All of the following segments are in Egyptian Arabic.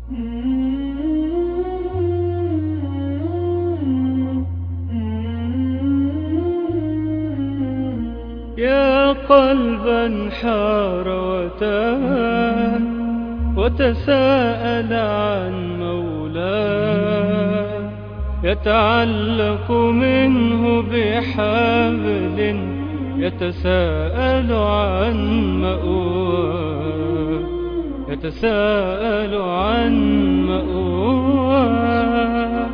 يا قلبا حار وتاه وتساءل عن مولاه يتعلق منه بحبل يتساءل عن مأواه يتساءل عن مأواه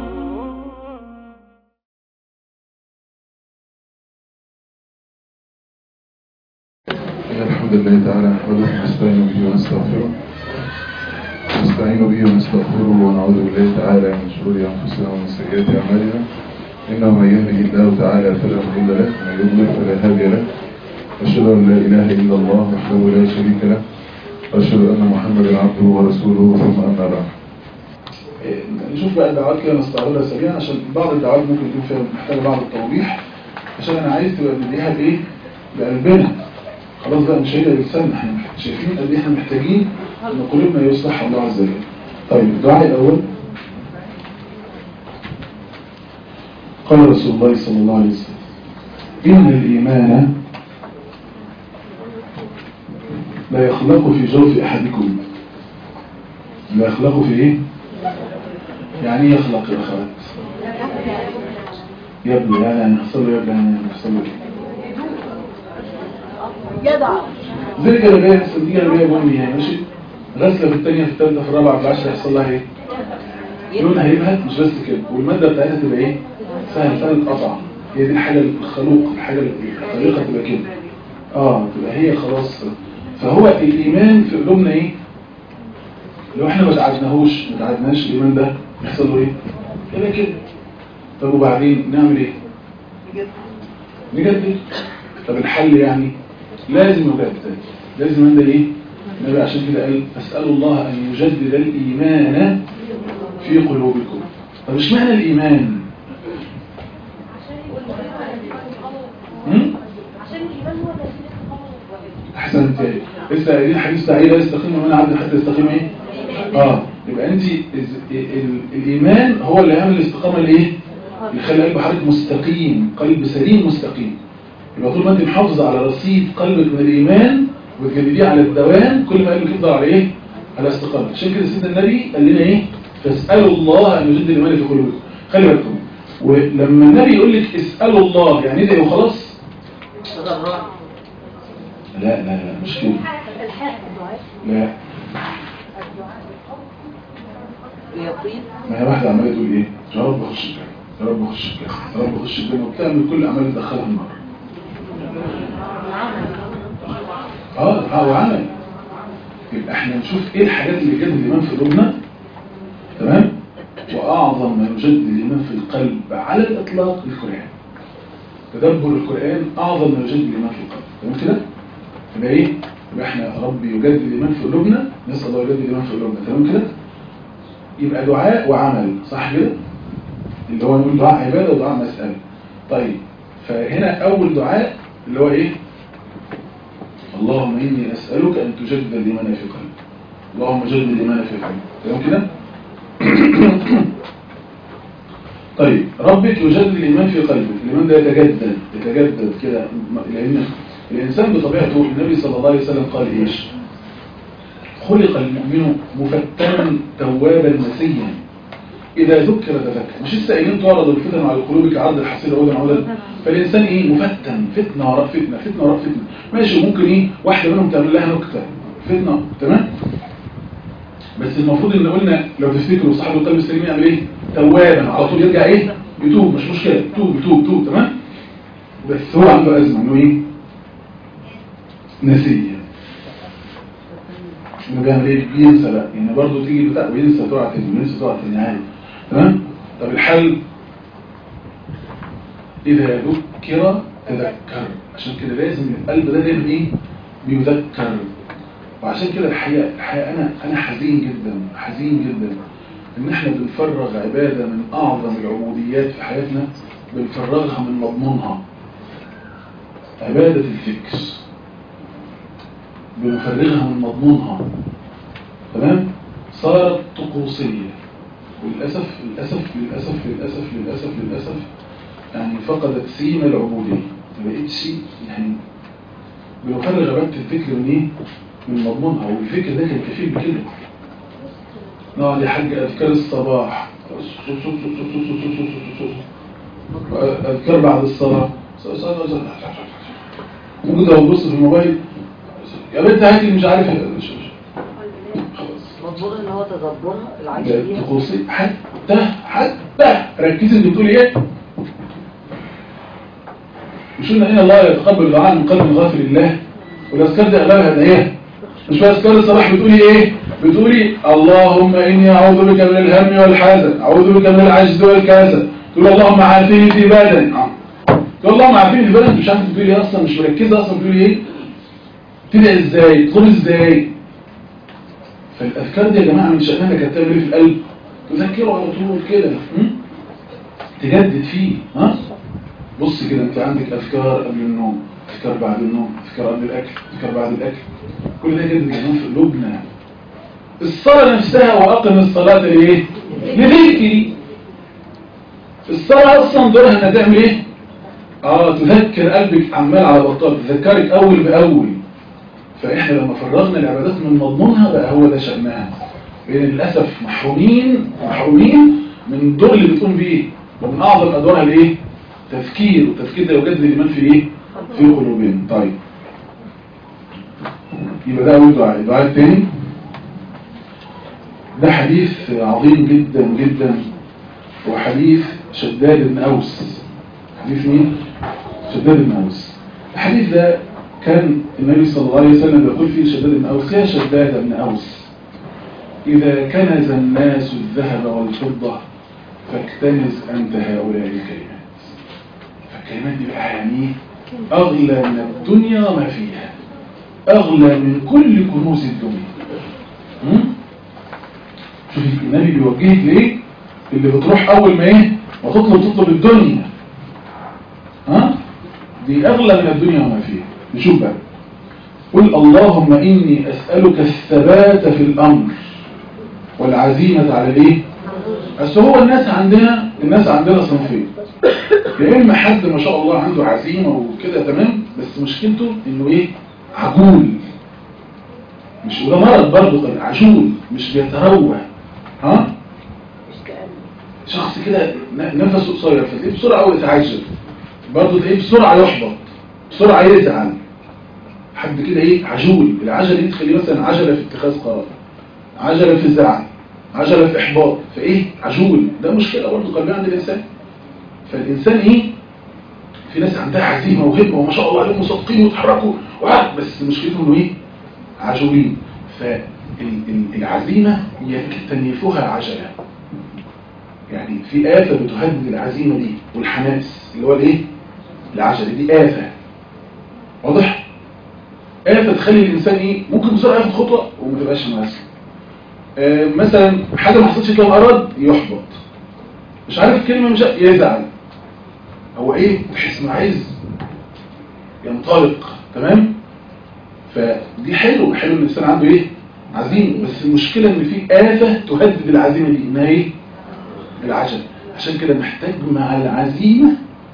إن الحمد لله تعالى نحمده ونستعين به ونستغفره نستعين به ونستغفره ونعوذ بالله تعالى من شرور أنفسنا ومن سيئات أعمالنا إنه من يهده الله تعالى فلا مضل له ومن يضلل فلا هادي له أشهد أن لا إله إلا الله وحده لا شريك له وأشهد أن محمدا عبده ورسوله ثم أما بعد إيه، نشوف بقى الدعوات كده نستعرضها سريعا عشان بعض الدعوات ممكن يكون فيها محتاجه بعض التوضيح عشان انا عايز تبقى نديها بايه بقلبنا خلاص بقى مش هي لساننا احنا شايفين قد ايه احنا محتاجين ان قلوبنا يصلح الله عز وجل طيب الدعاء الاول قال رسول الله صلى الله عليه وسلم ان الايمان لا يخلق في جوف احدكم لا يخلق في ايه يعني ايه يخلق يا اخوات يبدو يعني يحصل له يبدو يعني يحصل له جدع زي الجلابيه يحصل دي جلابيه بني يعني ماشي غسله في الثانيه في الثالثه في الرابعه في العاشره يحصل لها ايه لونها يبهت مش بس كده والماده بتاعتها تبقى ايه سهل سهل القطع هي دي الحاجه الخلوق الحاجه الطريقه تبقى كده اه تبقى هي خلاص فهو الايمان في قلوبنا ايه لو احنا ما تعدناهوش ما تعدناش الايمان ده يحصل له ايه كده كده طب وبعدين نعمل ايه نجدد طب الحل يعني لازم يجدد لازم عند ايه النبي عشان كده قال اسال الله ان يجدد الايمان في قلوبكم طب ايش معنى الايمان هم؟ احسنت ايه لسه قايلين حديث سعيد لا يستقيم من عبد حتى يستقيم ايه اه يبقى انت إز- ال- الايمان هو اللي يعمل الاستقامه الايه يخلي قلب حضرتك مستقيم قلب سليم مستقيم يبقى طول ما انت محافظه على رصيد قلبك من الايمان وتجدديه على الدوام كل ما قلبك يفضل على ايه على استقامه عشان كده سيدنا النبي قال لنا ايه فاسالوا الله ان يجدد الايمان في قلوبكم خلي بالكم ولما النبي يقول لك اسالوا الله يعني ايه ده وخلاص لا لا لا مش كده لا يقين ما هي واحدة عمالة تقول ايه يا رب اخش الجنة يا رب اخش الجنة يا رب اخش الجنة وبتعمل كل اعمال تدخلها النار اه اه وعمل يبقى احنا نشوف ايه الحاجات اللي جد الايمان في قلوبنا تمام واعظم ما يجد الايمان في القلب على الاطلاق القران تدبر القران اعظم ما يجد الايمان في القلب تمام كده يبقى ايه يبقى احنا رب يجدد الايمان في قلوبنا نسال الله يجدد الايمان في قلوبنا تمام كده يبقى دعاء وعمل صح كده اللي هو نقول دعاء عبادة ودعاء مسألة طيب فهنا أول دعاء اللي هو إيه اللهم إني أسألك أن تجدد الإيمان في قلبي اللهم جدد الإيمان في قلبي تمام كده طيب ربك يجدد الإيمان في قلبك الإيمان ده يتجدد يتجدد كده لأن الإنسان بطبيعته النبي صلى الله عليه وسلم قال إيش خلق المؤمن مفتنا توابا نسيا إذا ذكر تذكر مش لسه قايلين تعرض الفتن على القلوب كعرض الحصير عودا عودا فالإنسان إيه مفتن فتنة وراء فتنة فتنة وراء فتنة ماشي ممكن إيه واحدة منهم تعمل لها نكتة فتنة تمام بس المفروض إن قلنا لو تفتكروا صاحب القلب السليم يعمل إيه توابا على طول يرجع إيه يتوب مش مشكلة يتوب يتوب يتوب تمام بس هو عنده أزمة إنه إيه نسيا انه بيعمل ايه بينسى بقى يعني برضه تيجي بتاع وينسى تقع تاني وينسى تقع تاني عادي تمام طب الحل اذا ذكر تذكر عشان كده لازم القلب ده دايما ايه بيذكر وعشان كده الحقيقه الحقيقه انا انا حزين جدا حزين جدا ان احنا بنفرغ عباده من اعظم العبوديات في حياتنا بنفرغها من مضمونها عباده الفكر بنفرغها من مضمونها تمام صارت طقوسية وللأسف للأسف للأسف للأسف للأسف للأسف يعني فقدت سيم العبودية ما بقتش يعني بنفرغ عبادة الفكر من ايه؟ من مضمونها والفكر ده كان كفيل بكده نقعد يا حاج أذكار الصباح أذكار بعد الصلاة ممكن لو تبص في الموبايل يا بنت هاتي مش عارف خلاص مضمون ان هو تدبرها العيش ده بيها طقوسي حتى حتى ركزي انت بتقولي ايه مش قلنا ان الله يتقبل الدعاء من قلب غافل الله والاذكار دي اغلبها هدايا مش بس اذكار الصباح بتقولي ايه بتقولي اللهم اني اعوذ بك من الهم والحزن اعوذ بك من العجز والكسل تقول اللهم عافيني في بدني آه. تقول اللهم عافيني في بدني انت مش عارف بتقولي ايه اصلا مش مركزه اصلا بتقولي ايه تدعي ازاي تقول ازاي فالافكار دي يا جماعه من شأنها كانت تعمل ايه في القلب تذكره على طول كده م? تجدد فيه ها بص كده انت عندك افكار قبل النوم افكار بعد النوم افكار قبل الاكل افكار بعد الاكل كل ده جد كمان في قلوبنا الصلاه نفسها واقم الصلاه لايه لذكري الصلاه اصلا دورها انها تعمل ايه اه تذكر قلبك عمال على بطال تذكرك اول باول فاحنا لما فرغنا العبادات من مضمونها بقى هو ده شأنها لان للاسف محرومين محرومين من الدور اللي بتقوم بيه ومن اعظم ادوارها الايه تفكير والتفكير ده يجدد الايمان في ايه في قلوبهم طيب يبقى ده اول دعاء الدعاء الثاني ده حديث عظيم جدا جدا وحديث شداد بن اوس حديث مين شداد بن اوس الحديث ده كان النبي صلى الله عليه وسلم يقول فيه شداد بن أوس يا شداد بن أوس إذا كنز الناس الذهب والفضة فاكتنز أنت هؤلاء الكلمات فالكلمات دي بقى يعني أغلى من الدنيا ما فيها أغلى من كل كنوز الدنيا م? شوف النبي بيوجهك ليه اللي بتروح أول ما إيه ما تطلب تطلب الدنيا ها دي أغلى من الدنيا وما فيها نشوف بقى قل اللهم إني أسألك الثبات في الأمر والعزيمة على الإيه؟ أصل هو الناس عندنا الناس عندنا صنفين يا إما حد ما شاء الله عنده عزيمة وكده تمام بس مشكلته إنه إيه؟ عجول مش وده مرض برضه طيب عجول مش بيتروى ها؟ مش كأن شخص كده ن- نفسه قصير فتلاقيه بسرعة أو يتعجل برضه تلاقيه بسرعة يحبط بسرعة يزعل حد كده ايه عجول العجلة دي تخليه مثلا عجلة في اتخاذ قرار عجلة في زعل عجلة في احباط فايه عجول ده مشكلة برضه قلبية عند الانسان فالانسان ايه في ناس عندها عزيمة وهمة وما شاء الله عليهم مصدقين ويتحركوا وعاد بس مشكلتهم انه ايه عجولين فالعزيمة يكتنفها عجلة يعني في آفة بتهدد العزيمة دي والحماس اللي هو الايه العجلة دي آفة واضح آفة تخلي الإنسان إيه ممكن بسرعة ياخد خطوة وما تبقاش ماسك آه مثلا حاجة ما حصلتش كما أراد يحبط مش عارف كلمة مش عارف يزعل هو إيه تحس إنه عايز ينطلق تمام فدي حلو حلو إن الإنسان عنده إيه عزيمة بس المشكلة إن في آفة تهدد العزيمة دي إنها إيه العجل عشان كده محتاج مع العزيمة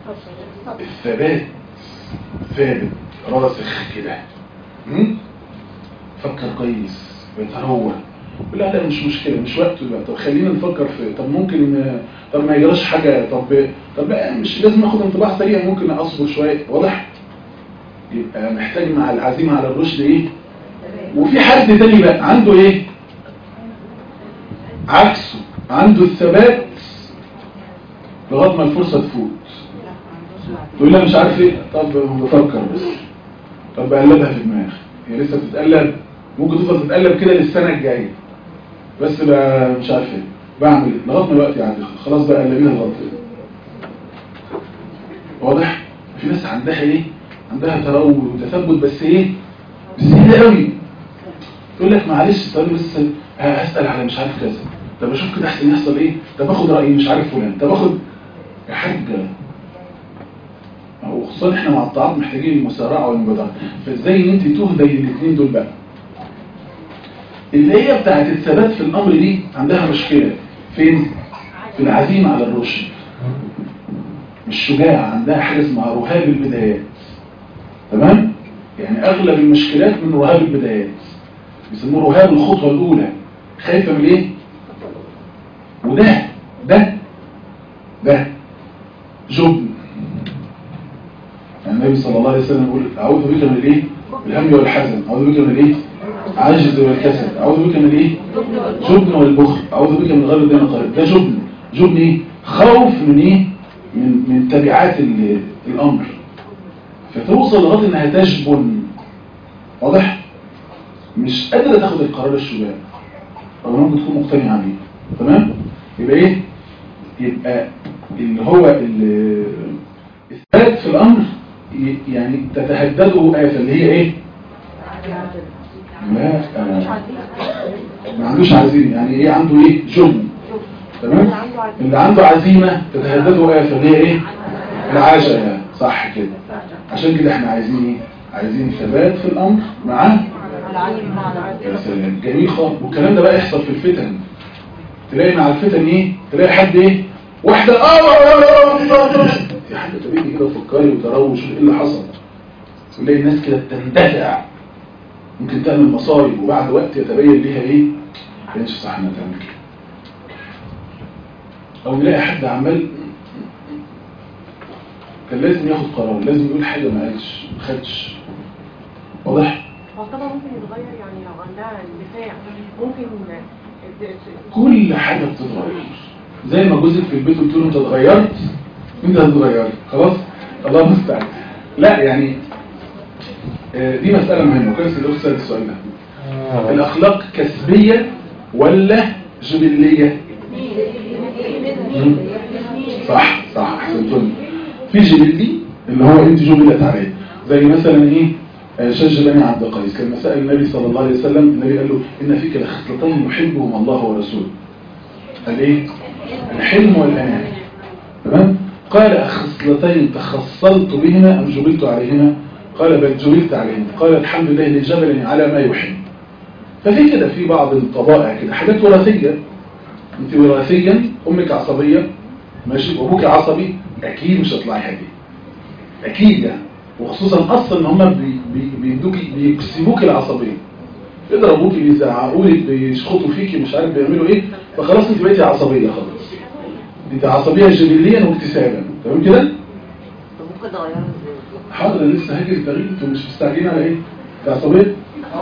الثبات ثابت راسخ كده مم؟ فكر كويس ويتروى لا لا مش مشكلة مش وقته بقى طب خلينا نفكر في طب ممكن طب ما يجراش حاجة طب طب لا مش لازم اخد انطباع سريع ممكن اصبر شوية واضح يبقى محتاج مع العزيمة على الرشد ايه وفي حد تاني بقى عنده ايه عكسه عنده الثبات لغايه ما الفرصة تفوت تقول لها مش عارف ايه طب بفكر بس طب بقلبها في دماغي هي لسه بتتقلب ممكن تفضل تتقلب كده للسنة الجاية بس بقى مش عارف ايه بعمل ايه لغايه ما الوقت يعدي خلاص بقى قلبيها لغايه كده واضح في ناس عندها ايه عندها تروي وتثبت بس ايه بزيادة قوي تقول لك معلش طب بس هسأل على مش عارف كذا طب اشوف كده احسن يحصل ايه طب اخد رأيي مش عارف فلان طب اخد يا حاج وخصوصا احنا مع الطاعات محتاجين المسارعة والمبادرة فازاي ان انت تهدي الاثنين دول بقى اللي هي بتاعت الثبات في الامر دي عندها مشكله فين في العزيمه على الرشد مش شجاعه عندها حاجه اسمها رهاب البدايات تمام يعني اغلب المشكلات من رهاب البدايات بيسموه رهاب الخطوه الاولى خايفه من ايه وده ده ده جبن يعني النبي صلى الله عليه وسلم يقول اعوذ بك من الايه الهم والحزن اعوذ بك من الايه عجز والكسل اعوذ بك من الايه جبن والبخل اعوذ بك من غير الدين قريب ده جبن جبن ايه خوف من ايه من من تبعات ال- الامر فتوصل لغايه انها تجبن واضح مش قادره تاخد القرار الشجاع او ممكن تكون مقتنعه بيه تمام يبقى ايه يبقى اللي هو ال- الثبات في الامر ي- يعني تتهدده آفة اللي هي ايه لا آه، ما عندوش عزيمة يعني ايه عنده ايه جبن تمام اللي عنده عزيمة تتهدده آفة اللي هي ايه العجلة صح كده عشان كده احنا عايزين ايه عايزين ثبات في الامر مع يا سلام جميل خالص والكلام ده بقى يحصل في الفتن تلاقي مع الفتن ايه تلاقي حد ايه واحدة اه آه، آه، آه، آه. يا حد تبيني كده فكري وتروش ايه اللي حصل تلاقي الناس كده بتندفع ممكن تعمل مصايب وبعد وقت يتبين ليها ايه ما كانش صح انها تعمل كده او نلاقي حد عمال كان لازم ياخد قرار لازم يقول حاجه ما قالش ما خدش واضح هو طبعا ممكن يتغير يعني لو عندها اندفاع ممكن كل حاجة بتتغير زي ما جوزك في البيت قلت له انت اتغيرت انت هتتغير خلاص الله المستعان لا يعني آه، دي مسألة مهمة كويس اللي أستاذ السؤال ده الأخلاق كسبية ولا جبلية مم. صح صح احسنتوني في جبلي اللي هو انت جبلت عليه زي مثلا ايه آه، شج بني عبد القيس كان مسائل النبي صلى الله عليه وسلم النبي قال له ان فيك لخصلتين يحبهم الله ورسوله قال ايه الحلم والاناه تمام قال أخصلتين تخصلت بهما أم جبلت عليهما قال بل جبلت عليهما قال الحمد لله اللي جبلني على ما يحب ففي كده في بعض الطبائع كده حاجات وراثية انت وراثيا امك عصبية ماشي وابوك عصبي اكيد مش هتطلعي هادي اكيد يعني وخصوصا اصلا ان هم بي بي بيدوكي بيكسبوك العصبية يضربوكي بيزعقولك بيشخطوا فيكي مش عارف بيعملوا ايه فخلاص انت بقيتي عصبية خلاص انت عصبية جبليا واكتسابا تمام كده طب ممكن تغيرها ازاي؟ حاضر أنا لسه هاجي التغيير انتوا مش مستعجلين على ايه انت عصبية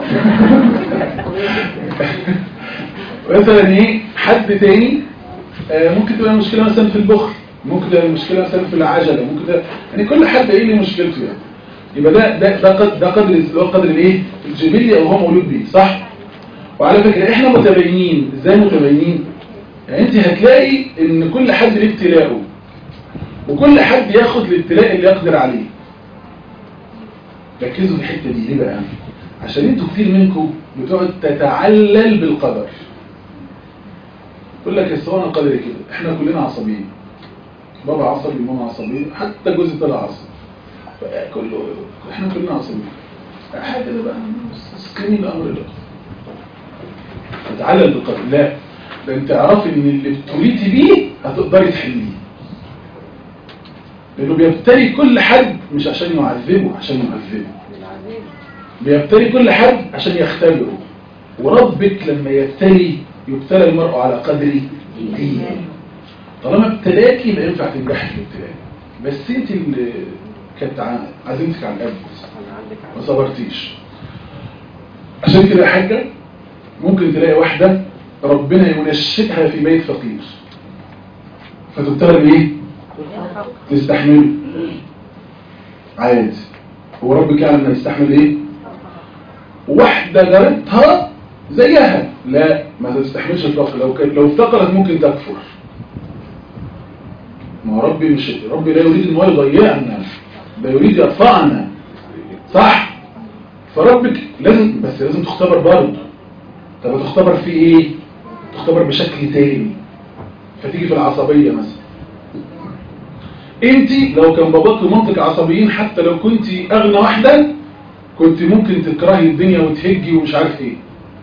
مثلا ايه حد تاني آه، ممكن تبقى المشكلة مثلا في البخل ممكن تبقى المشكلة مثلا في العجلة ممكن تبقى يعني كل حد ايه له مشكلته يعني يبقى ده ده ده قدر ده قدر اللي هو قدر الايه الجبلي او هو مولود بيه صح وعلى فكرة احنا متباينين ازاي متباينين يعني انت هتلاقي ان كل حد له ابتلاءه وكل حد ياخد الابتلاء اللي يقدر عليه ركزوا في الحته دي ليه بقى عشان انتوا كتير منكم بتقعد تتعلل بالقدر يقول لك يا انا قدري كده احنا كلنا عصبيين بابا عصبي ماما عصبيه حتى جوزي طلع عصبي كله احنا كلنا عصبيين حاجه كده بقى مسكين الامر ده تتعلل بالقدر لا ده انت اعرفي ان اللي ابتليتي بيه هتقدري تحليه لانه بيبتلي كل حد مش عشان يعذبه عشان يعذبه بيبتلي كل حد عشان يختبره وربك لما يبتلي يبتلى المرء على قدر دينه طالما ابتلاكي يبقى ينفع تنجحي في الابتلاء بس انت اللي كانت ع- عزيمتك على القلب ما صبرتيش عشان كده يا حاجه ممكن تلاقي واحده ربنا ينشئها في بيت فقير فتبتلى بايه تستحمله عادي هو ربك يعلم انها تستحمل ايه واحدة جارتها زيها لا ما تستحملش الكفر لو كان لو افتقرت ممكن تكفر ما هو ربي مش ربي لا يريد ان هو يضيعنا ده يريد يرفعنا صح فربك لازم بس لازم تختبر برضه طب تختبر في ايه تختبر بشكل تاني فتيجي في العصبية مثلا انت لو كان باباك ومامتك عصبيين حتى لو كنت اغنى واحدة كنت ممكن تكرهي الدنيا وتهجي ومش عارف ايه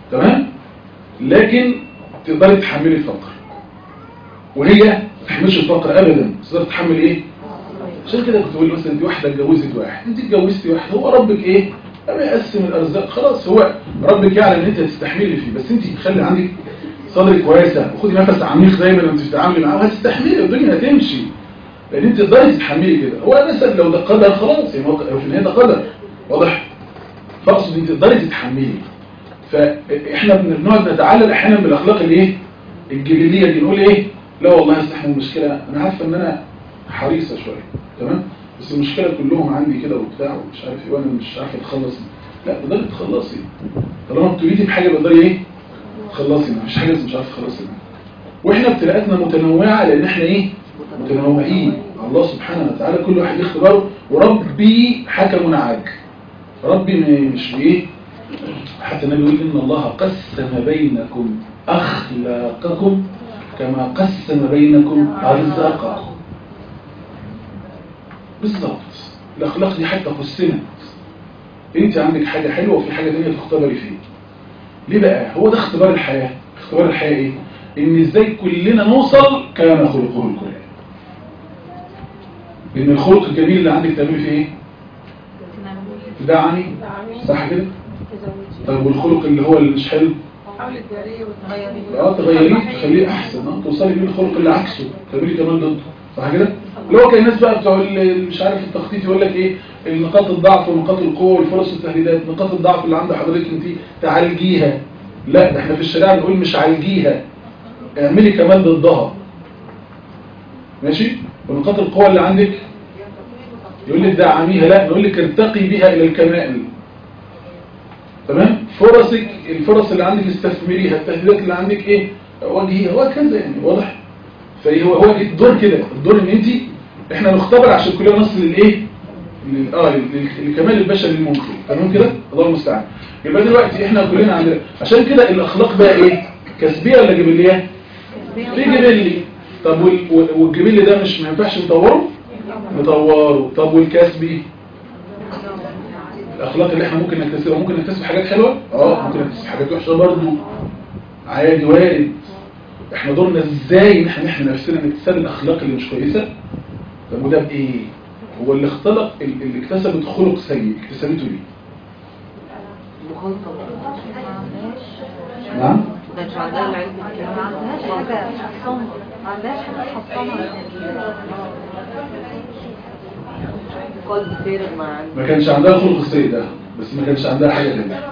تمام لكن تقدري تتحملي الفقر وهي ما تحملش الفقر ابدا بس تقدر تتحمل ايه عشان كده كنت بقول مثلا انت واحده اتجوزت واحد انت اتجوزتي واحد هو ربك ايه اما يقسم الارزاق خلاص هو ربك يعلم ان انت هتستحملي فيه بس انت خلي عندك صدرك واسع وخدي نفس عميق دايما لما تتعاملي معاه وهتستحملي الدنيا هتمشي لان انت تقدري تتحملي كده هو مثلا لو ده قدر خلاص يعني هو في النهايه ده قدر واضح فاقصد انت تقدري تتحملي فاحنا بنقعد نتعلل احيانا بالاخلاق الايه الجبليه دي نقول ايه لا والله استحمل المشكله انا عارفه ان انا حريصه شويه تمام بس المشكله كلهم عندي كده وبتاع ومش عارف ايه وانا مش عارفه اتخلص لا تقدري تخلصي طالما ابتليتي بحاجه تقدري ايه تخلصي مفيش حاجه بس مش عارفه تخلصي منها واحنا ابتلاءاتنا متنوعه لان احنا ايه متنوعين الله سبحانه وتعالى كل واحد ليه اختباره وربي حكم عاج ربي م- مش بايه حتى النبي يقول ان الله قسم بينكم اخلاقكم كما قسم بينكم ارزاقكم بالظبط الاخلاق دي حتى قسمت انت عندك حاجه حلوه وفي حاجه ثانيه تختبري فيها ليه بقى هو ده اختبار الحياه اختبار الحياه ايه ان ازاي كلنا نوصل كان خلقه القران ان الخلق الجميل اللي عندك تعملي فيه ايه تدعني صح كده طيب والخلق اللي هو اللي مش حلو حاولي تجاريه وتغيريه اه تغيريه تخليه احسن اه توصلي بيه الخلق اللي عكسه تعملي كمان ضده صح كده اللي هو كان الناس بقى بتوع ال- مش عارف التخطيط يقول لك ايه نقاط الضعف ونقاط القوه والفرص والتهديدات نقاط الضعف اللي عند حضرتك انت تعالجيها لا ده احنا في الشريعه بنقول مش عالجيها اعملي كمان ضدها ماشي ونقاط القوه اللي عندك يقول لك دعميها لا نقول لك ارتقي بها الى الكمال تمام فرصك الفرص اللي عندك استثمريها التهديدات اللي عندك ايه واجهيها وهكذا يعني واضح فهو هو الدور كده الدور ان انت احنا نختبر عشان كلنا نصل للايه لل- اه لل- للكمال البشري الممكن تمام كده الله المستعان يبقى دلوقتي احنا كلنا عندنا عشان كده الاخلاق بقى ايه كسبيه ولا جبليه في جبلي طب وال- وال- والجبلي ده مش ما ينفعش نطوره نطوره طب والكسبي الاخلاق اللي احنا ممكن نكتسبها ممكن نكتسب حاجات حلوه اه ممكن نكتسب حاجات وحشه برضه عادي وارد احنا دورنا ازاي ان احنا نحمي نفسنا نكتسب الاخلاق اللي مش كويسه طب وده بايه هو اللي اختلق ال- اللي اكتسبت خلق سيء اكتسبته ليه مخالطة نعم ما كانش عندها العلم ما الكلام عندهاش حاجة تحصنها ما عندهاش حاجة تحصنها قلب فارغ ما عندها ما كانش عندها خلق السيء ده بس ما كانش عندها حاجه ثانيه ما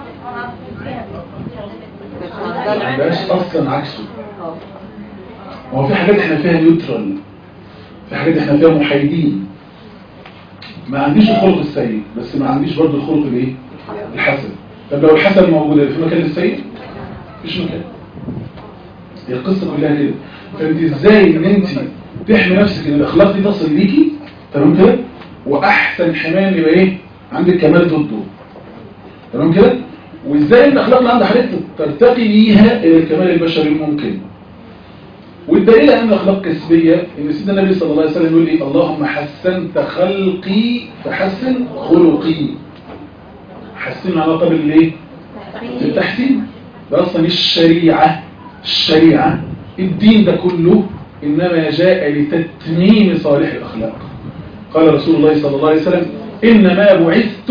كانش ما عندها العلم عندهاش اصلا عكسه آه. هو في حاجات احنا فيها نيوترال في حاجات احنا فيها محايدين ما عنديش الخلق السيء بس ما عنديش برضه الخلق الايه الحسن طب لو الحسن موجود في مكان السيء مفيش مكان هي القصه كلها كده فانت ازاي ان انت تحمي نفسك ان الاخلاق دي تصل ليكي تمام كده واحسن حمايه يبقى ايه عندك كمال ضده تمام كده وازاي ان الاخلاق اللي عند حضرتك ترتقي بيها الى الكمال البشري الممكن والدليل ان الاخلاق كسبيه ان سيدنا النبي صلى الله عليه وسلم يقول ايه اللهم حسنت خلقي فحسن خلقي حسن على طب الايه التحسين ده اصلا الشريعه الشريعه الدين ده كله انما جاء لتتميم صالح الاخلاق قال رسول الله صلى الله عليه وسلم انما بعثت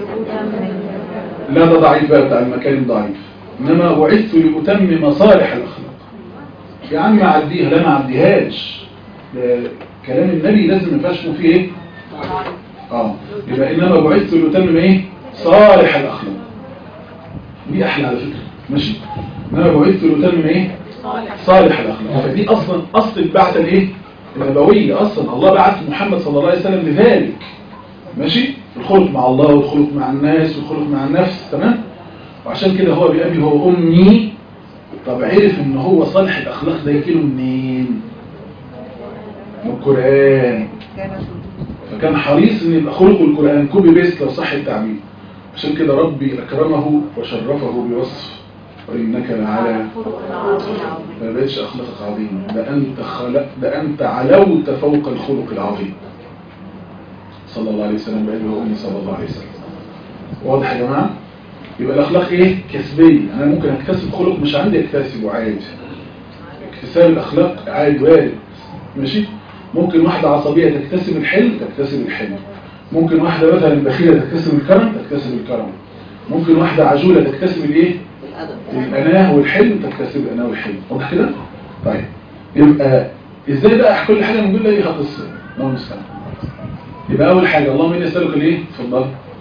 لا ده ضعيف بقى بتاع المكان ضعيف انما بعثت لاتمم صالح الاخلاق يا عم عديها لا ما عديهاش ده كلام النبي لازم ما ينفعش فيه ايه اه يبقى انما بعثت لاتمم ايه صالح الاخلاق دي احلى على فكره ماشي انما بعثت لاتمم ايه صالح الاخلاق فدي اصلا اصل البعثه الايه النبويه اصلا الله بعث محمد صلى الله عليه وسلم لذلك ماشي الخلق مع الله والخلق مع الناس والخلق مع النفس تمام وعشان كده هو بأبي هو أمي طب عرف ان هو صالح الأخلاق ده يجيله منين من القرآن فكان حريص ان يبقى خلقه القرآن كوبي بيست لو صح التعبير عشان كده ربي أكرمه وشرفه بوصف وإنك لعلى ما بقتش أخلاقك عظيمة ده أنت, خلق ده أنت علوت فوق الخلق العظيم صلى الله عليه وسلم بأبي وأمي صلى الله عليه وسلم واضح يا جماعة يبقى الاخلاق ايه كسبيه انا ممكن اكتسب خلق مش عندي اكتسبه عادي اكتساب الاخلاق عادي وارد ماشي ممكن واحده عصبيه تكتسب الحلم تكتسب الحلم ممكن واحده مثلا بخيله تكتسب الكرم تكتسب الكرم ممكن واحده عجوله تكتسب الايه الأدب الأناه والحلم تكتسب الأناه والحلم واضح كده؟ طيب يبقى ازاي بقى كل حاجة من دول ليها قصة الله المستعان يبقى أول حاجة اللهم إني أسألك الإيه؟ اتفضل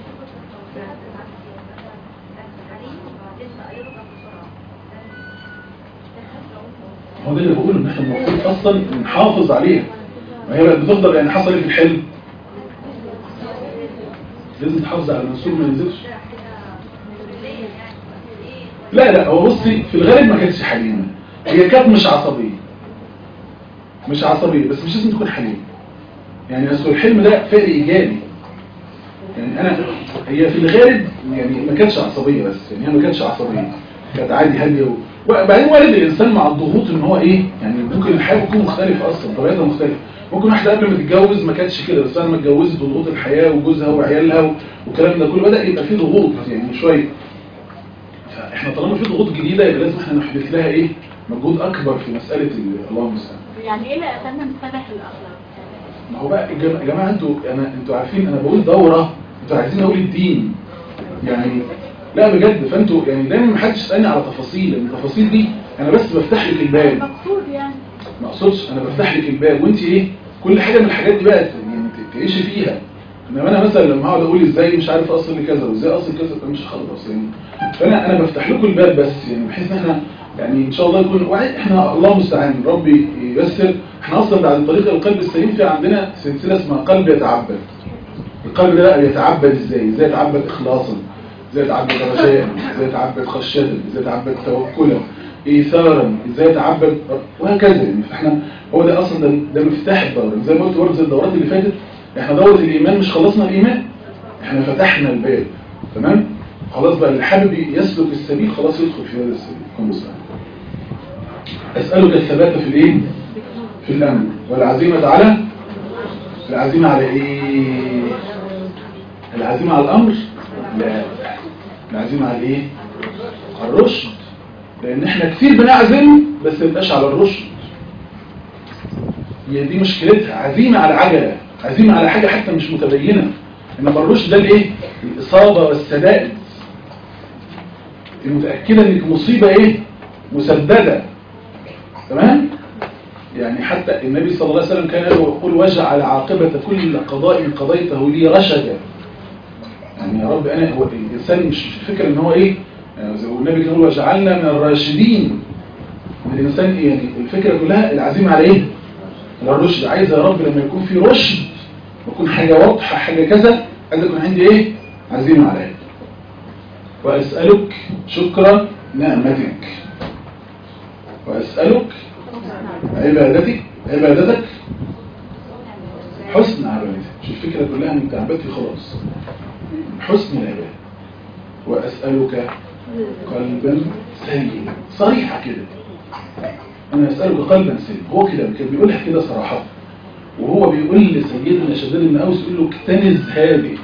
هو ده اللي بقوله إن إحنا المفروض أصلا نحافظ عليها ما هي بقت بتفضل يعني حصل إيه في الحلم؟ لازم تحافظ على المنسوب ما ينزلش لا لا هو بصي في الغالب ما كانتش حليمة هي كانت مش عصبية مش عصبية بس مش لازم تكون حليمة يعني اصل الحلم ده فعل ايجابي يعني انا هي في الغالب يعني ما كانتش عصبية بس يعني هي ما كانتش عصبية كانت عادي هادية و... وبعدين وارد الانسان مع الضغوط ان هو ايه يعني ممكن الحياة تكون مختلفة اصلا طبيعتها مختلفة ممكن واحدة قبل ما تتجوز ما كانتش كده بس لما اتجوزت وضغوط الحياة وجوزها وعيالها و- والكلام ده كله بدأ يبقى فيه ضغوط يعني شوية فاحنا طالما في ضغوط جديدة يبقى لازم احنا نحدث لها ايه مجهود اكبر في مسألة ال- الله المستعان يعني ايه اللي قتلنا مصالح الاخلاق ما هو بقى يا جماعة- يا جماعة انتوا انا انتوا عارفين انا بقول دورة انتوا عايزين اقول الدين يعني لا بجد فانتوا يعني دايما ما حدش يسالني على تفاصيل لان التفاصيل دي انا بس بفتح لك الباب مقصود يعني ما اقصدش انا بفتح لك الباب وانت ايه كل حاجه من الحاجات دي بقى يعني ت- تعيشي فيها انما انا مثلا لما اقعد اقول ازاي مش عارف اصل لكذا وازاي اصل كذا فمش هخلص يعني فانا انا بفتح لكم الباب بس يعني بحيث ان احنا يعني ان شاء الله يكون وعي- احنا الله المستعان ربي ييسر احنا اصلا بعد طريق القلب السليم في عندنا سلسله اسمها قلب يتعبد القلب ده بقى بيتعبد ازاي ازاي يتعبد اخلاصا ازاي يتعبد رجاء ازاي يتعبد خشيه ازاي يتعبد توكلا ايثارا ازاي يتعبد وهكذا يعني فاحنا هو ده اصلا ده, ده مفتاح الدوره زي ما قلت برضه زي الدورات اللي فاتت احنا دوره الايمان مش خلصنا الايمان احنا فتحنا الباب تمام خلاص بقى اللي حابب يسلك السبيل خلاص يدخل في هذا السبيل كن مسلم اسالك الثبات في الايه في الامر والعزيمه على العزيمه على ايه العزيمه على الامر لا العزيمه على ايه على الرشد لان احنا كتير بنعزم بس ما نبقاش على الرشد هي دي مشكلتها عزيمه على عجله عزيمه على حاجه حتى مش متبينه انما الرشد ده الايه الاصابه والسداد المتاكده انك مصيبه ايه مسدده تمام يعني حتى النبي صلى الله عليه وسلم كان يقول وجعل عاقبة كل قضاء قضيته لي رشدا يعني يا رب أنا هو الإنسان مش مش الفكرة إن هو إيه يعني زي ما النبي كان يقول وجعلنا من الراشدين إن الإنسان إيه يعني الفكرة كلها العزيمة على إيه؟ على الرشد عايز يا رب لما يكون في رشد يكون حاجة واضحة حاجة كذا عايز يكون عندي إيه؟ عزيمة على إيه؟ وأسألك شكر نعمتك وأسألك عبادتك عبادتك حسن عبادتك مش الفكرة كلها انك تعبدتي خلاص حسن العبادة وأسألك قلبا سليما صريحة كده أنا أسألك قلبا سليما هو كده كان بيقولها كده صراحة وهو بيقول لسيدنا شداد بن أوس يقول له اكتنز هذه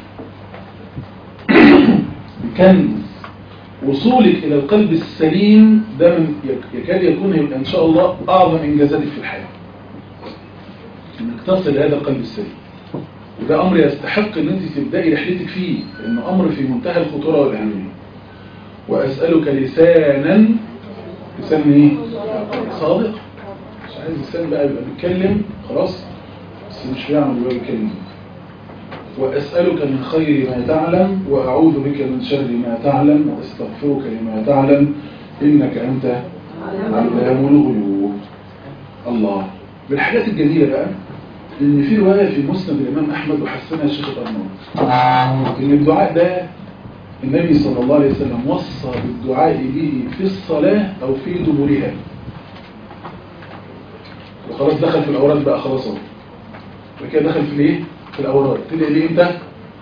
بكنز وصولك إلى القلب السليم ده من يك- يكاد يكون هيبقى إن شاء الله أعظم إنجازاتك في الحياة إنك تصل لهذا القلب السليم وده أمر يستحق إن أنت تبدأي رحلتك فيه لأنه أمر في منتهى الخطورة والأهمية وأسألك لسانا لسان إيه؟ صادق مش عايز لسان بقى يبقى بيتكلم خلاص بس مش بيعمل يبقى بيتكلم وأسألك من خير ما تعلم وأعوذ بك من شر ما تعلم وأستغفرك لما تعلم إنك أنت علام الغيوب الله بالحاجات الجميلة بقى إن في رواية في مسند الإمام أحمد وحسنها الشيخ الأرناؤوط إن الدعاء ده النبي صلى الله عليه وسلم وصى بالدعاء به في الصلاة أو في دبرها وخلاص دخل في الأوراد بقى خلاص اهو وكده دخل في الايه في الاوراد تدعي ليه امتى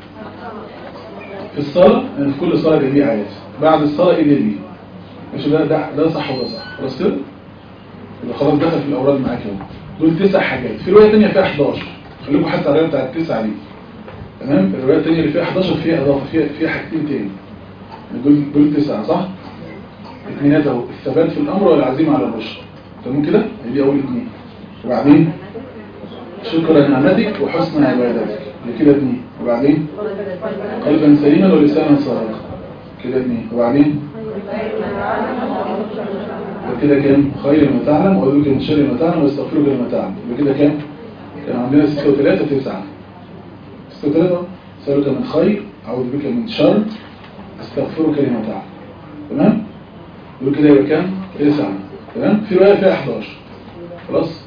في الصلاه يعني في كل صلاه ادعي ليه عادي بعد الصلاه ادعي ليه ماشي ده ده ده صح وده صح خلاص كده يبقى خلاص دخل في الاوراد معاك اهو دول تسع حاجات في روايه ثانيه فيها 11 خليكم حتى على الروايه بتاعت التسعه دي تمام الروايه الثانيه اللي فيها 11 فيها اضافه فيها فيها حاجتين تاني دول دول تسعة صح؟ اثنينات اهو الثبات في الامر والعزيمة على الرشد تمام كده؟ هي دي اول اثنين وبعدين شكرا نعمتك وحسن عبادتك دي كده اثنين وبعدين قلبا سليما ولسانا صادقا كده اثنين وبعدين وكده كام خير ما تعلم وأعوذ بك من شر ما تعلم واستغفرك لما تعلم وكده كام كان عندنا 6 و3 9 6 و3 أسألك من خير أعوذ بك من شر استغفرك لما تعلم تمام يقول كده يبقى كام 9 تمام في رواية فيها 11 خلاص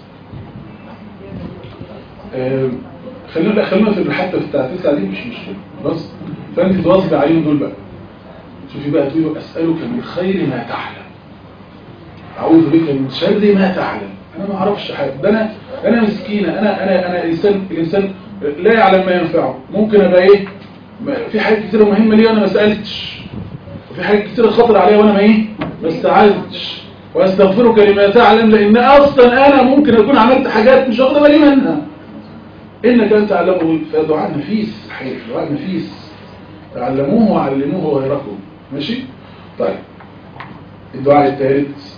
آم، خلينا لا خلينا في حتى في بتاع 9 دي مش مشكلة خلاص فانت تواظب عليهم دول بقى شوفي بقى تقول له أسألك من خير ما تعلم أعوذ بك من شر ما تعلم أنا ما أعرفش حاجة ده أنا أنا مسكينة أنا أنا أنا إنسان الإنسان لا يعلم ما ينفعه ممكن أبقى إيه ما- في حاجات كتيرة مهمة لي وأنا ما سألتش وفي حاجات كتيرة خطر عليا وأنا ما إيه ما استعذتش وأستغفرك لما تعلم لأن أصلا أنا ممكن أكون عملت حاجات مش واخد بالي منها إنك أنت تعلمه فدعاء نفيس حقيقي دعاء نفيس تعلموه وعلموه غيركم ماشي طيب الدعاء الثالث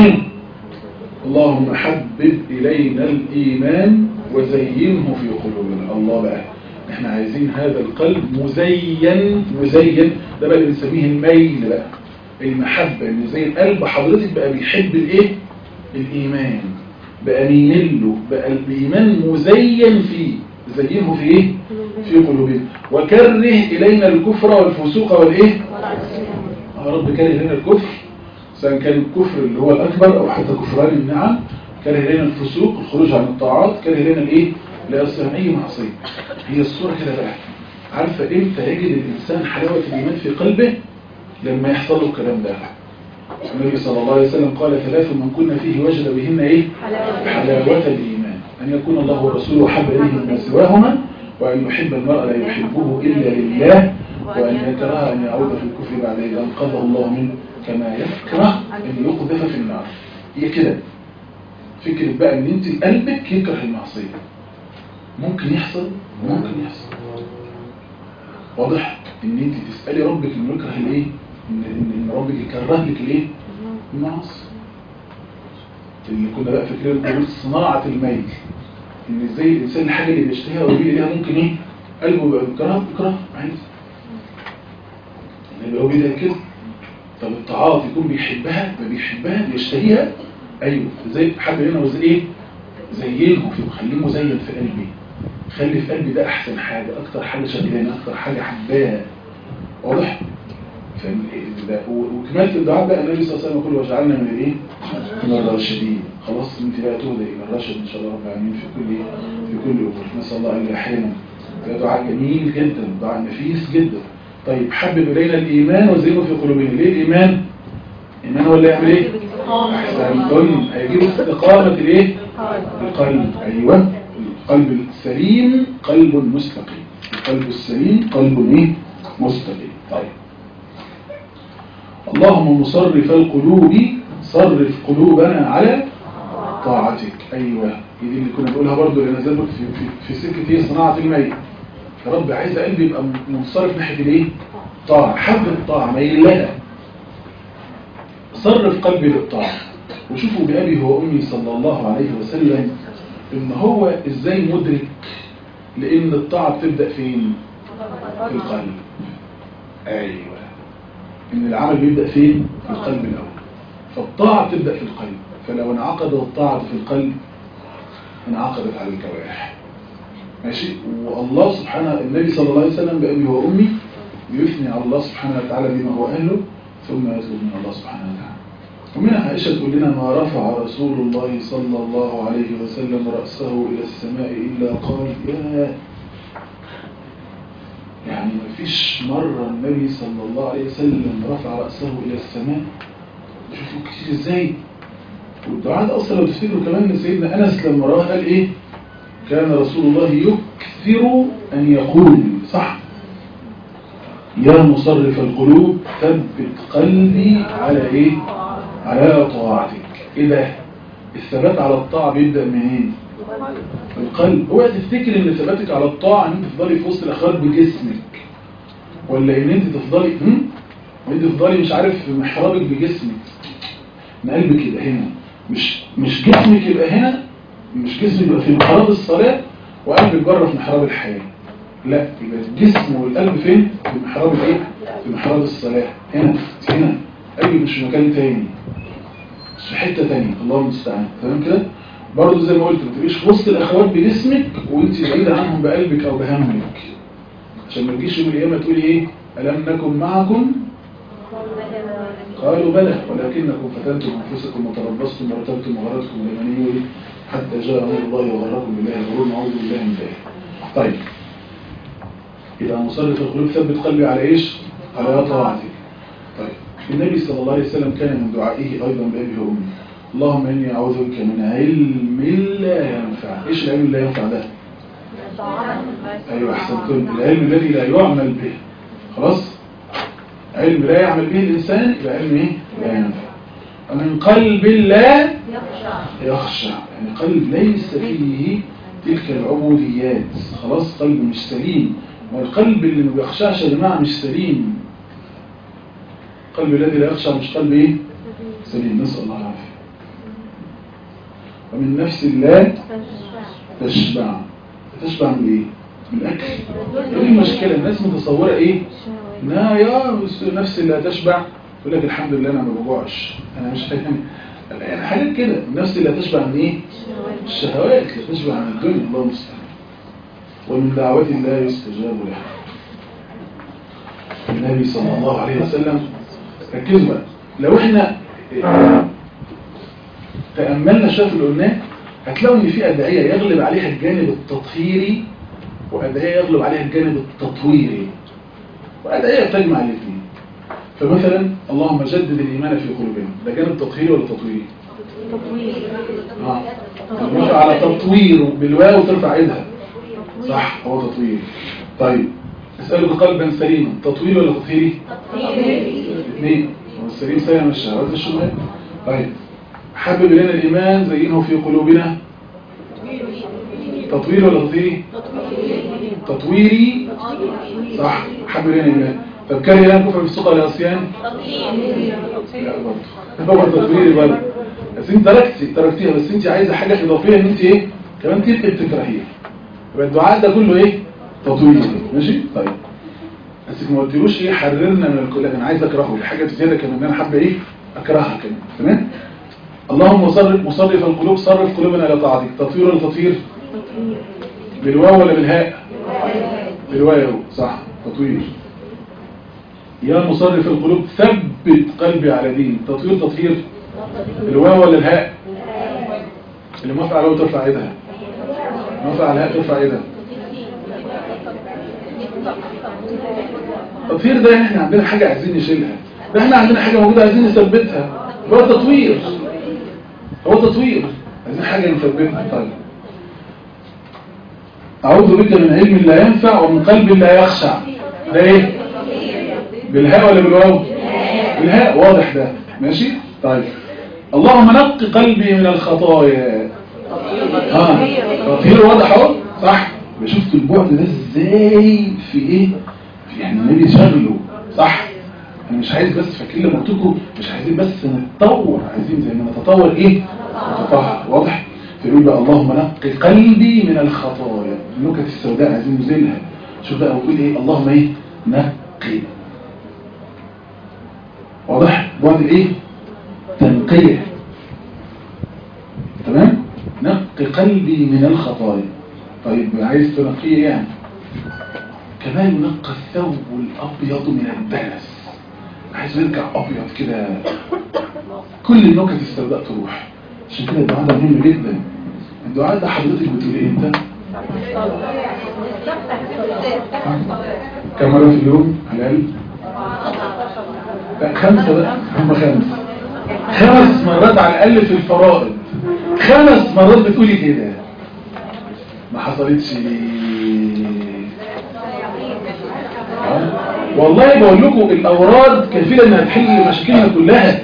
اللهم حبب إلينا الإيمان وزينه في قلوبنا الله بقى احنا عايزين هذا القلب مزين مزين ده بقى اللي بنسميه الميل بقى المحبة ان زي قلب حضرتك بقى بيحب الايه الإيمان بقى ميمل له بقى الإيمان مزين فيه زينه في ايه في قلوبنا وكره إلينا الكفر والفسوق والايه يا رب كره لنا الكفر سواء كان الكفر اللي هو الأكبر أو حتى كفران النعم كره لنا الفسوق الخروج عن الطاعات كره لنا الإيه؟ لا أصلا أي معصية هي الصورة كده بقى عارفة إمتى يجد الإنسان حلاوة الإيمان في قلبه لما يحصل له الكلام ده النبي صلى الله عليه وسلم قال ثلاث من كنا فيه وجد بهن إيه؟ حلاوة الإيمان أن يكون الله ورسوله حب إليه مما سواهما وأن يحب المرء لا يحبه إلا لله وأن يكره أن يعود في الكفر بعد إذا أنقذه الله منه كما يكره أن يقذف في النار هي كده فكرة بقى أن أنت قلبك يكره المعصية ممكن يحصل ممكن يحصل واضح ان انت تسألي ربك انه يكره الايه ان, إن, إن ربك يكره لك الايه المعاصي اللي كنا بقى فاكرين بنقول صناعة الميل ان ازاي الانسان الحاجة اللي بيشتهيها ويميل اليها ممكن ايه قلبه يبقى بيكره بيكره عايز يبقى هو بيدعي كده طب الطاعات يكون بيحبها ما بيحبها بيشتهيها ايوه زي حب هنا وزي ايه زينه في خليه مزين في قلبي خلي في قلبي ده احسن حاجة اكتر حاجة شغلانة اكتر حاجة حباها واضح فال- ده- و- وكمالة الدعاء بقى النبي صلى الله عليه وسلم يقول وجعلنا من الايه من الراشدين خلاص انت بقى تهدى الى الرشد ان شاء الله رب العالمين في كل في كل امور نسال الله ان يحيينا ده دعاء جميل جدا دعاء نفيس جدا طيب حبب الينا الايمان وزينه في قلوبنا ليه الايمان الايمان هو اللي يعمل ايه احسنتم هيجيب استقامه الايه القلب ايوه القلب السليم قلب مستقيم القلب السليم قلب ايه مستقيم طيب اللهم مصرف القلوب صرف قلوبنا على طاعتك ايوه دي اللي كنا بنقولها برضو اللي نزلت في في, في سكه ايه صناعه الميت يا رب عايز قلبي يبقى منصرف ناحيه الايه طاعه حب الطاعه ميل لها صرف قلبي للطاعه وشوفوا بأبي هو أمي صلى الله عليه وسلم إن هو إزاي مدرك لأن الطاعة بتبدأ فين في القلب أيوة إن العمل بيبدأ فين في القلب الأول فالطاعة بتبدأ في القلب فلو انعقدت الطاعة في القلب انعقدت على الجوارح ماشي والله سبحانه النبي صلى الله عليه وسلم بأبي وأمي بيثني على الله سبحانه وتعالى بما هو أهله ثم يطلب من الله سبحانه وتعالى ومنها عائشة تقول لنا ما رفع رسول الله صلى الله عليه وسلم رأسه إلى السماء إلا قال يا يعني ما فيش مرة النبي صلى الله عليه وسلم رفع رأسه إلى السماء شوفوا كتير إزاي والدعاء ده أصلا لو تفتكروا كمان إن سيدنا أنس لما رواه قال إيه كان رسول الله يكثر أن يقول صح يا مصرف القلوب ثبت قلبي على إيه على طاعتك ايه ده الثبات على الطاعة بيبدأ منين القلب اوعى تفتكر ان ثباتك على الطاعة ان انت تفضلي في وسط الاخوات بجسمك ولا ان انت تفضلي هم؟ وانت تفضلي مش عارف في محرابك بجسمك ان قلبك يبقى هنا مش مش جسمك يبقى هنا مش جسمك يبقى في محراب الصلاة وقلبك بره في محراب الحياة لا يبقى الجسم والقلب فين في محراب الايه في محراب الصلاة هنا هنا قلبي مش في مكان تاني مش في حتة تانية الله المستعان تمام كده برضه زي ما قلت ما تبقيش في وسط الاخوات بجسمك وانت بعيدة عنهم بقلبك او بهمك عشان ما تجيش يوم القيامة تقولي ايه ألم نكن معكم قالوا بلى ولكنكم فتنتم أنفسكم وتربصتم وارتبتم وغرتكم اليمنية حتى جاء أمر الله وغركم بالله الغرور نعوذ بالله من ذلك طيب إذا مصرف القلوب ثبت قلبي على إيش؟ على طاعتك طيب النبي صلى الله عليه وسلم كان من دعائه أيضا بأبي وأمي اللهم إني أعوذ بك من علم لا ينفع إيش العلم اللي لا ينفع ده؟ أيوة أحسنتم العلم الذي لا يعمل به خلاص علم لا يعمل به الإنسان يبقى علم إيه؟ لا ينفع ومن قلب لا يخشع يعني قلب ليس فيه تلك العبوديات خلاص قلب مش سليم والقلب اللي ما بيخشعش يا جماعة مش سليم القلب الذي لا يخشع مش قلب ايه سليم نسأل الله العافية ومن نفس الله تشبع تشبع من ايه من الاكل ايه المشكلة الناس متصورة ايه لا يا نفس اللي تشبع يقول لك الحمد لله انا ما بجوعش انا مش فاهم يعني حاجات كده النفس اللي تشبع من ايه الشهوات اللي تشبع من الدنيا الله المستعان ومن دعوة لا يستجاب له النبي صلى الله عليه وسلم ركزوا بقى لو احنا تأملنا شوية في اللي قلناه هتلاقوا ان في أدعية يغلب عليها الجانب التطهيري وأدعية يغلب عليها الجانب التطويري وأدعية تجمع الاثنين فمثلا اللهم جدد الإيمان في قلوبنا ده جانب تطهيري ولا تطويري؟ اه ترفع على تطويره بالواو ترفع ايدها صح هو تطوير طيب اسألك قلبا سليما تطوير ولا تطهيري؟ الاثنين هو السليم سليم من الشهوات الشبهات طيب حبب لنا الإيمان زينه في قلوبنا تطوير ولا تطهيري؟ تطويري صح حبب لنا الإيمان طب كره لنا كفر بالسقى والعصيان؟ لا برضه هو تطويري برضه بس انت تركتي تركتيها بس انت عايزه حاجه اضافيه ان انت ايه كمان تبقي بتكرهيها يبقى الدعاء ده كله ايه تطوير ماشي طيب بس ما قلتلوش ايه حررنا من الكل انا عايز اكرهه حاجه زياده كمان انا حابه ايه اكرهها كمان تمام اللهم صرف مصرف القلوب صرف قلوبنا الى طاعتك تطوير ولا تطوير بالواو ولا بالهاء بالواو صح تطوير يا مصرف القلوب ثبت قلبي على دين تطوير تطهير الواو ولا الهاء اللي موافق على الواو ترفع ايدها موافق على الهاء ترفع ايدها التطهير ده احنا عندنا حاجة عايزين نشيلها ده احنا عندنا حاجة موجودة عايزين نثبتها هو تطوير هو تطوير عايزين حاجة نثبتها طيب أعوذ بك من علم لا ينفع ومن قلب لا يخشع ده ايه بالهاء ولا بالواو بالهاء واضح ده ماشي طيب اللهم نق قلبي من الخطايا ها تطهير واضح اهو صح شفت البعد ده ازاي في ايه في يعني النبي شغله صح انا مش عايز بس فاكرين لما قلت لكم مش عايزين بس نتطور عايزين زي ما نتطور ايه نتطهر واضح فيقول بقى اللهم نقي قلبي من الخطايا النكت السوداء عايزين نزيلها شوف بقى بقول ايه اللهم ايه نقي واضح بعد ايه تنقيه تمام نقي قلبي من الخطايا طيب عايز تنقيه يعني كمان ينقى الثوب الابيض من الدنس عايز يرجع ابيض كده كل النكت السوداء تروح عشان كده الدعاء ده مهم جدا الدعاء ده حضرتك بتقول ايه انت كم مره في اليوم على الاقل لا خمسه بقى هم خمسه خمس مرات على الاقل في الفرائض خمس مرات بتقولي كده ما حصلتش والله بقول لكم الاوراد كفيله انها تحل مشاكلنا كلها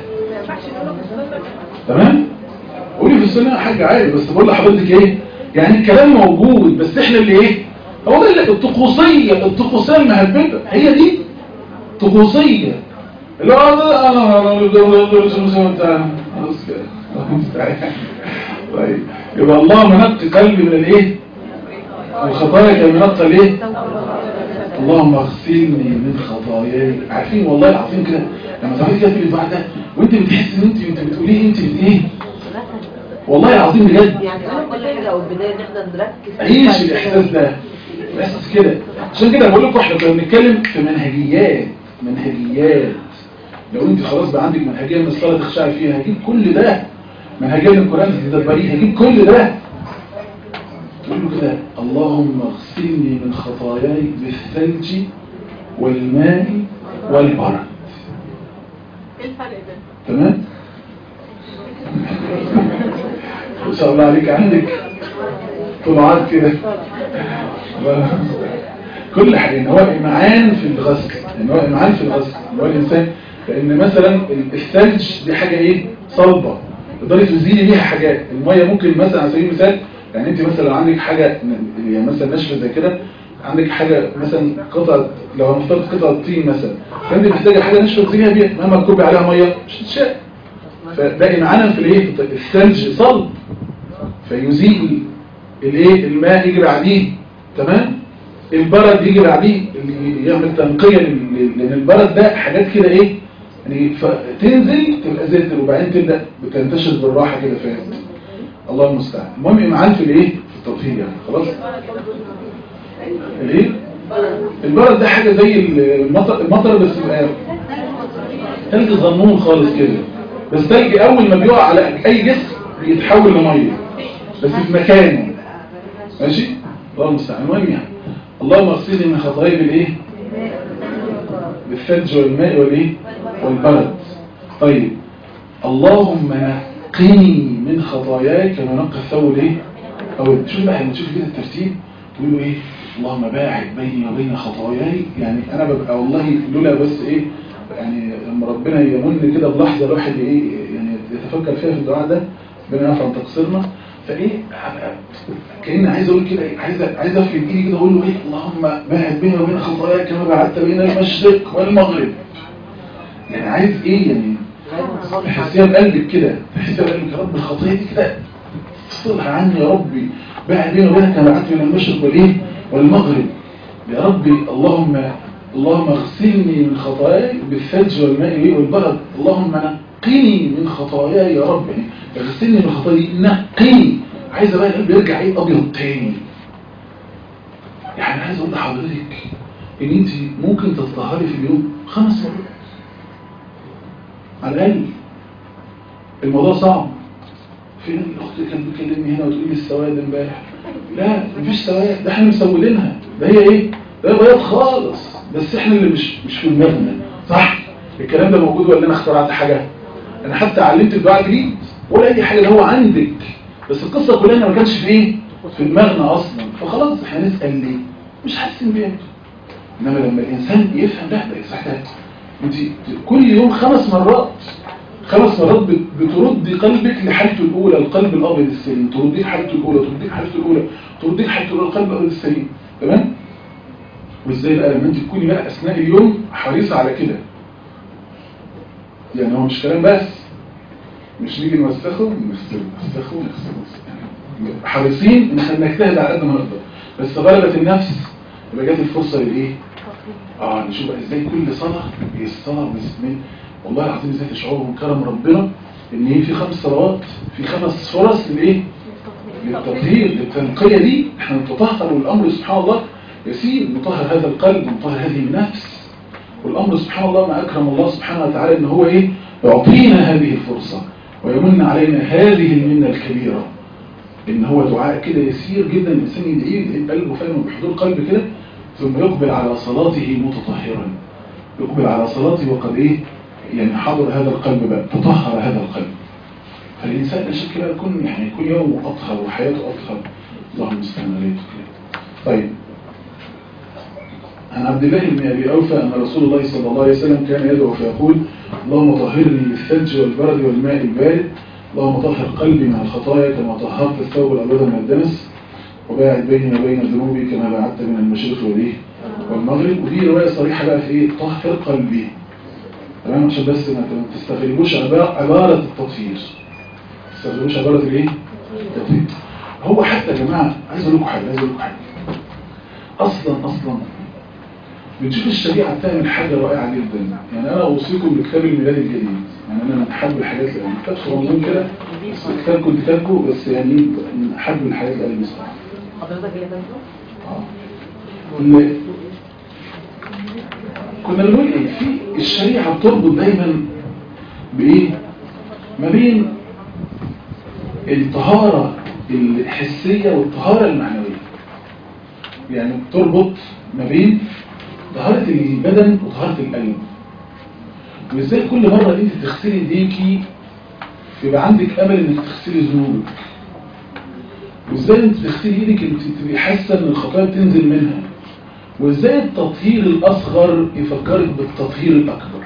تمام قولي في السنه حاجه عادي بس بقول لحضرتك ايه يعني الكلام موجود بس احنا اللي ايه هو ده الطقوسيه الطقوسيه المهببه هي دي طقوسيه اللي هو انا انا خلاص كده المستعان. طيب يبقى اللهم نقي قلبي من الايه الخطايا كما نقى الايه اللهم اغسلني من خطاياي عارفين والله العظيم كده لما تعرفي كده في الدعاء ده وانت بتحس ان انت انت بتقوليه انت بت ايه والله العظيم بجد يعني انا كل حاجه او البدايه نقدر نركز عيش الاحساس ده بس كده عشان كده بقول لكم احنا كنا بنتكلم في منهجيات منهجيات لو انت خلاص بقى عندك منهجيه من الصلاه تخشعي فيها هجيب كل ده منهجيه من القران تدبريه هجيب كل ده تقول له كده اللهم اغسلني من خطاياي بالثلج والماء والبرد ايه الفرق ده؟ تمام ما شاء الله عليك عندك طلعات كده كل حاجة هو إمعان في الغسل يعني هو إمعان في الغسل هو الإنسان لأن مثلا الثلج دي حاجة إيه صلبة تقدري تزيلي بيها حاجات المية ممكن مثلا على سبيل المثال يعني أنت مثلا لو عندك حاجة يعني مثلا ناشفة زي كده عندك حاجة مثلا قطعة لو هنفترض قطعة طين مثلا فأنت محتاجة حاجة ناشفة تزيليها بيها مهما تكبي عليها مية مش تتشال فده إمعانا في الإيه في الثلج صلب فيزيل الايه الماء يجي بعديه تمام البرد يجي بعديه اللي يعمل تنقية لل- لان البرد ده حاجات كده ايه يعني فتنزل تبقى زيت وبعدين تبدا بتنتشر بالراحه كده فاهم الله المستعان المهم امعان في الايه في التطهير يعني خلاص الايه البرد ده حاجه زي المطر المطر بس يبقى ثلج صغنون خالص كده بس ثلج اول ما بيقع على اي جسم بيتحول لميه بس في مكانه ماشي الله المستعان المهم يعني اللهم اغسلني من خطاياي بالايه بالثلج والماء والايه والبرد طيب اللهم نقني من خطاياي كما نقى الثوب الايه او شوف بقى لما تشوف كده الترتيب تقول له ايه اللهم باعد بيني وبين خطاياي يعني انا ببقى والله لولا بس ايه يعني لما ربنا يمن كده بلحظه الواحد ايه يعني يتفكر فيها في الدعاء ده ربنا يعفو عن تقصيرنا فايه كأني عايز اقول كده إيه؟ عايز عايز افرد ايدي كده اقول له ايه اللهم باعد بيني وبين خطاياي كما بعدت بين المشرق والمغرب يعني عايز ايه يعني تحسيها بقلبك كده تحسيها بقلبك يا رب الخطايا دي كده افصلها عني يا ربي باعد بيني وبينك كما بعدت بين المشرق والايه والمغرب يا ربي اللهم اللهم اغسلني من خطاياي بالثلج والماء وإيه؟ والبرد اللهم نقني من خطاياي يا رب يعني اغسلني من خطاياي نقني عايز بقى القلب يرجع ايه ابيض تاني يعني عايز اقول لحضرتك ان انت ممكن تتطهري في اليوم خمس مرات على الاقل الموضوع صعب في الاخت كانت بتكلمني هنا وتقول لي السواد امبارح لا مفيش سواد ده احنا مسودينها ده هي ايه ده بياض خالص بس احنا اللي مش مش في دماغنا صح الكلام ده موجود ولا انا اخترعت حاجه انا حتى علمت الدعاء جديد ولا اي حاجه ده هو عندك بس القصه كلها إن ما كانش في ايه في دماغنا اصلا فخلاص احنا نسال ليه مش حاسين بيه انما لما الانسان يفهم لا ده صح ده انت كل يوم خمس مرات خمس مرات بت- بتردي قلبك لحالته الاولى القلب الابيض السليم ترديه لحالته الاولى ترديه لحالته الاولى ترديه لحالته الاولى القلب الابيض السليم تمام وازاي بقى لما انت تكوني بقى اثناء اليوم حريصه على كده يعني هو مش كلام بس مش نيجي نوسخه نغسله نوسخه نغسله يعني حريصين ان احنا نجتهد على قد ما نقدر بس غلبت النفس يبقى جت الفرصه للايه اه نشوف بقى ازاي كل صلاه هي الصلاه باسم والله العظيم ازاي تشعروا من كرم ربنا ان هي في خمس صلوات في خمس فرص للايه للتطهير للتنقيه دي احنا نتطهر والامر سبحان الله يسير نطهر هذا القلب ونطهر هذه النفس والامر سبحان الله ما اكرم الله سبحانه وتعالى ان هو ايه يعطينا هذه الفرصه ويمن علينا هذه المنه الكبيره ان هو دعاء كده يسير جدا الانسان يدعيه يدعي بقلبه فعلا بحضور قلب كده ثم يقبل على صلاته متطهرا يقبل على صلاته وقد ايه يعني حضر هذا القلب بقى تطهر هذا القلب فالإنسان لا شك بقى يكون يعني كل يوم أطهر وحياته أطهر اللهم استعان عليه طيب عن عبد الله بن أبي أوفى أن رسول الله صلى الله عليه وسلم كان يدعو فيقول اللهم طهرني بالثلج والبرد والماء البارد اللهم طهر قلبي من الخطايا كما طهرت الثوب الأبيض من الدنس وباعد بيني وبين ذنوبي كما باعدت من المشرق والإيه والمغرب ودي رواية صريحة بقى في إيه طهر قلبي تمام عشان بس ما ما تستغلبوش عبارة, عبارة التطهير ما تستغلبوش عبارة الايه التطهير هو حتى يا جماعة عايز اقول لكم حاجة عايز اقول لكم حاجة اصلا اصلا بنشوف الشريعة بتعمل حاجة رائعة جدا يعني انا اوصيكم بكتاب الميلاد الجديد يعني انا من احب الحاجات اللي يعني كتاب صغنون كده بس كتاب كنت كاتبه بس يعني من احب الحاجات اللي قلبي صراحة حضرتك اللي كاتبه؟ آه. اللي كنا بنقول ايه في الشريعة بتربط دايما بايه ما بين الطهارة الحسية والطهارة المعنوية يعني بتربط ما بين طهارة البدن وطهارة القلب وازاي كل مرة انت تغسلي ايديكي يبقى عندك امل انك تغسلي ذنوبك وازاي انت تغسلي ايدك انت تبقي حاسه ان الخطايا بتنزل منها وازاي التطهير الاصغر يفكرك بالتطهير الاكبر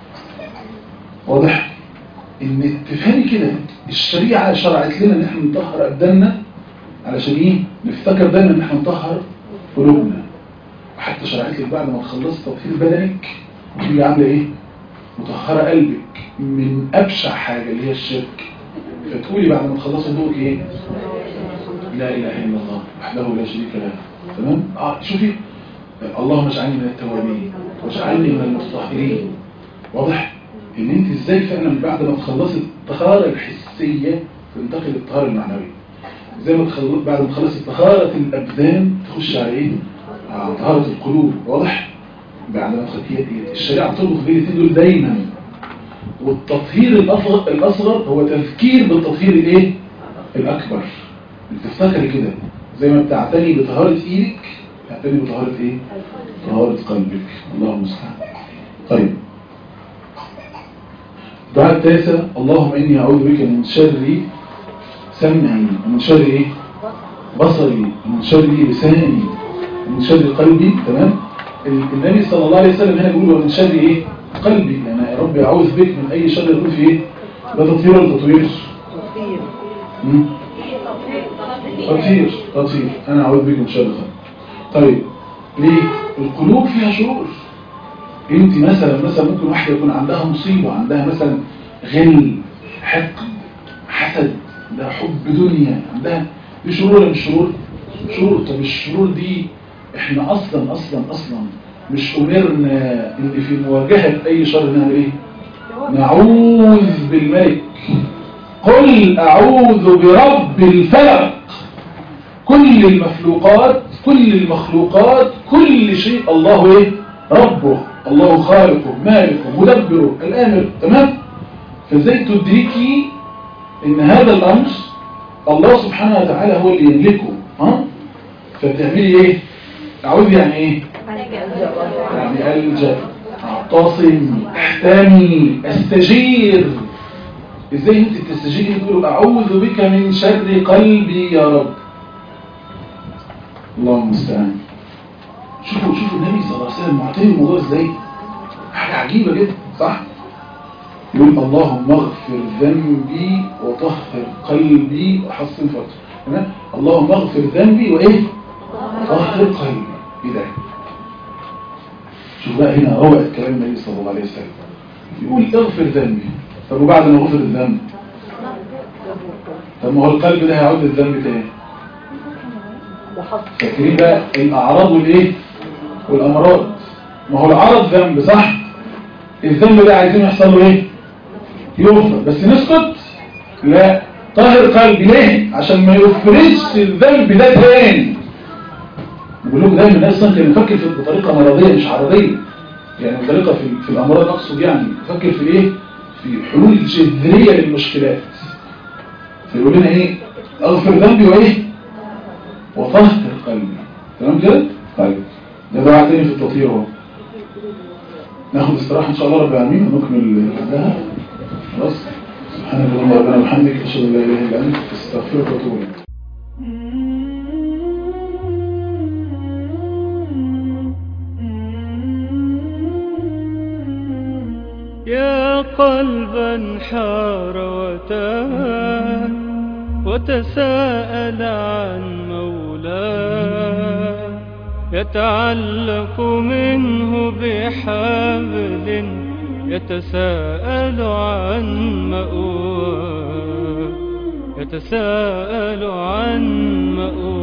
واضح ان تفهمي كده الشريعه شرعت لنا ان احنا نطهر ابداننا علشان ايه نفتكر دايما ان احنا نطهر قلوبنا وحتى شرعت لك بعد ما تخلصي تطهير بدنك تبقي عامله ايه مطهره قلبك من ابشع حاجه اللي هي الشرك فتقولي بعد ما تخلصي ضوءك ايه لا إله إلا الله وحده لا شريك له تمام آه شوفي اللهم اجعلني من التوابين واجعلني من المطهرين واضح ان انت ازاي فعلا بعد ما تخلصي الطهاره الحسيه تنتقل للطهاره المعنويه زي ما تخلص بعد ما تخلصي طهاره الابدان تخش على ايه على طهاره القلوب واضح بعد ما تخلصي الشريعه بتربط بين الاثنين دول دايما والتطهير الاصغر الاصغر هو تذكير بالتطهير الايه الاكبر تفتكري كده زي ما بتعتني بطهارة ايدك تعتني بطهارة ايه طهارة قلبك الله المستعان طيب الدعاء التاسع اللهم اني اعوذ بك من شر سمعي ومن شر ايه بصري ومن شر لساني ومن شر قلبي تمام النبي صلى الله عليه وسلم هنا بيقول ومن شر ايه قلبي يعني يا رب اعوذ بك من اي شر يكون في ايه ده تطهير ولا تطوير تطهير مم؟ تطهير تطهير انا اعوذ بك من شر قلبي طيب ليه القلوب فيها شرور انت مثلا مثلا ممكن واحده يكون عندها مصيبه عندها مثلا غل حقد حسد عندها حب دنيا عندها دي شرور ولا مش شرور شرور طب الشرور دي احنا اصلا اصلا اصلا مش امرنا ان في مواجهه اي شر نعمل ايه نعوذ بالملك قل اعوذ برب الفلق كل المخلوقات كل المخلوقات كل شيء الله ايه ربه الله خالقه مالكه مدبره الامر تمام فازاي تدركي ان هذا الامر الله سبحانه وتعالى هو اللي يملكه ها فتعملي ايه اعوذ يعني ايه يعني الجا اعتصم احتمي استجير ازاي انت تستجيري تقولوا اعوذ بك من شر قلبي يا رب الله المستعان شوفوا شوفوا النبي صلى الله عليه وسلم معتني الموضوع ازاي حاجه عجيبه جدا صح يقول اللهم اغفر ذنبي وطهر قلبي وحصن فرجي تمام اللهم اغفر ذنبي وايه طهر قلبي ايه ده شوف بقى هنا روعه كلام النبي صلى الله عليه وسلم يقول اغفر ذنبي طب وبعد ما غفر الذنب طب ما هو القلب ده هيعود للذنب تاني فاكرين بقى الاعراض والايه والامراض ما هو العرض ذنب صح الذنب ده عايزين يحصل له ايه يغفر بس نسكت لا طاهر قلبي ليه عشان ما يفرزش الذنب ده تاني بقول لكم دايما الناس كان يفكر في بطريقه مرضيه مش عرضيه يعني بطريقه في, في الامراض اقصد يعني يفكر في ايه في حلول جذريه للمشكلات فيقول لنا ايه اغفر ذنبي وايه وطهر قلبي تمام كده طيب ده دعاء تاني في التطهير اهو ناخد استراحه ان شاء الله رب العالمين ونكمل بعدها خلاص سبحانك اللهم ربنا وبحمدك اشهد ان لا اله الا انت استغفرك واتوب اليك يا قلبا حار وتاه وتساءل عن مولاه يتعلق منه بحبل يتساءل عن مأواه يتساءل عن مأواه